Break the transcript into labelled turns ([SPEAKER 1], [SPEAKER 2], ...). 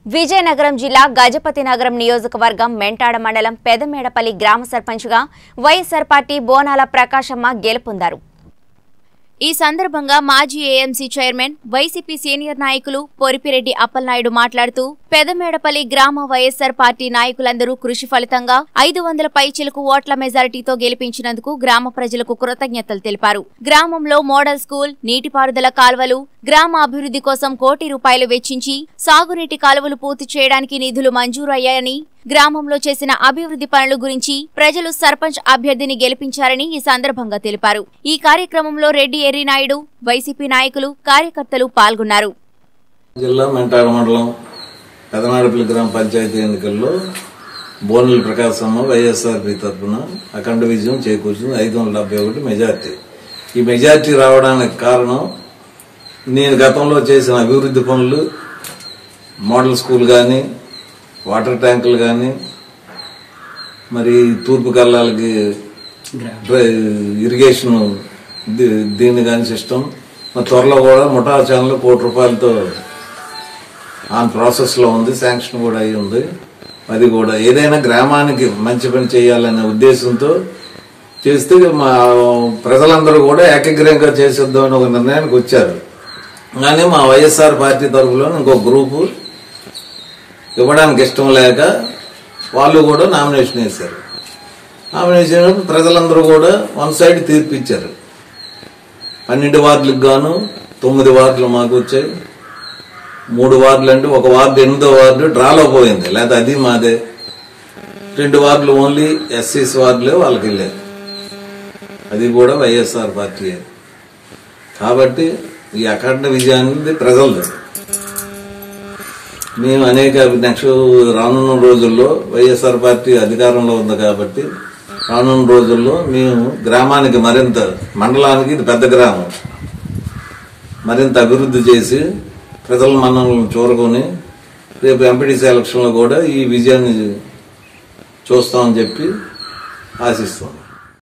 [SPEAKER 1] విజయనగరం జిల్లా గజపతి నగరం నియోజకవర్గం మెంటాడ మండలం పెదమేడపల్లి గ్రామ సర్పంచ్గా వైఎస్సార్ పార్టీ బోనాల ప్రకాశమ్మ గెలుపొందారు ఈ సందర్భంగా మాజీ ఏఎంసీ చైర్మన్ వైసీపీ సీనియర్ నాయకులు పొరిపిరెడ్డి అప్పలనాయుడు మాట్లాడుతూ పెదమేడపల్లి గ్రామ వైఎస్సార్ పార్టీ నాయకులందరూ కృషి ఫలితంగా ఐదు వందల పైచిలకు ఓట్ల మెజారిటీతో గెలిపించినందుకు గ్రామ ప్రజలకు కృతజ్ఞతలు తెలిపారు గ్రామంలో మోడల్ స్కూల్ నీటిపారుదల కాల్వలు గ్రామ అభివృద్ధి కోసం కోటి రూపాయలు వెచ్చించి సాగునీటి కాలువలు పూర్తి చేయడానికి నిధులు మంజూరు అయ్యాయని గ్రామంలో చేసిన అభివృద్ధి పనుల గురించి ప్రజలు సర్పంచ్ అభ్యర్థిని గెలిపించారని ఈ సందర్భంగా తెలిపారు ఈ కార్యక్రమంలో రెడ్డి ఎర్రినాయుడు వైసీపీ నాయకులు కార్యకర్తలు పాల్గొన్నారు
[SPEAKER 2] జిల్లా మెంటాడ మండలం పెదనాడపల్లి గ్రామ పంచాయతీ ఎన్నికల్లో బోనెల ప్రకాశమ్మ వైఎస్ఆర్పి తరఫున అఖండ విజయం చేకూర్చింది ఐదు వందల డెబ్బై ఒకటి మెజార్టీ ఈ మెజార్టీ రావడానికి కారణం నేను గతంలో చేసిన అభివృద్ధి పనులు మోడల్ స్కూల్ కానీ వాటర్ ట్యాంకులు కానీ మరి తూర్పు కల్లాలకి డ్రై- ఇరిగేషన్ దీ- దీన్ని కానీ సిస్టమ్ మరి త్వరలో కూడా ముఠా ఛానల్ కోటి రూపాయలతో ఆన్ ప్రాసెస్లో ఉంది శాంక్షన్ కూడా అయి ఉంది అది కూడా ఏదైనా గ్రామానికి మంచి పని చేయాలనే ఉద్దేశంతో చేస్తే మా ప్రజలందరూ కూడా ఏకగ్రీయంగా చేసేద్దాం అని ఒక నిర్ణయానికి వచ్చారు కానీ మా వైఎస్ఆర్ పార్టీ తరఫులో ఇంకో గ్రూపు ఇవ్వడానికి ఇష్టం లేక వాళ్ళు కూడా నామినేషన్ వేశారు నామినేషన్ వేసినప్పుడు ప్రజలందరూ కూడా వన్ సైడ్ తీర్పు ఇచ్చారు పన్నెండు వార్డులకు గాను తొమ్మిది వార్డులు మాకు వచ్చాయి మూడు వార్డులు అంటే ఒక వార్డు ఎనిమిదో వార్డు డ్రాలో పోయింది లేదా అది మాదే రెండు వార్డులు ఓన్లీ ఎస్సీస్ వార్డులే వాళ్ళకి వెళ్ళాయి అది కూడా వైఎస్ఆర్ పార్టీ కాబట్టి ఈ అఖండ విజయాన్ని ప్రజలది మేము అనేక నెక్స్ట్ రానున్న రోజుల్లో వైఎస్ఆర్ పార్టీ అధికారంలో ఉంది కాబట్టి రానున్న రోజుల్లో మేము గ్రామానికి మరింత మండలానికి ఇది పెద్ద గ్రామం మరింత అభివృద్ధి చేసి ప్రజల మన్నలను చూరకొని రేపు ఎంపీటీసీ ఎలక్షన్లో కూడా ఈ విజయాన్ని చూస్తామని చెప్పి ఆశిస్తాం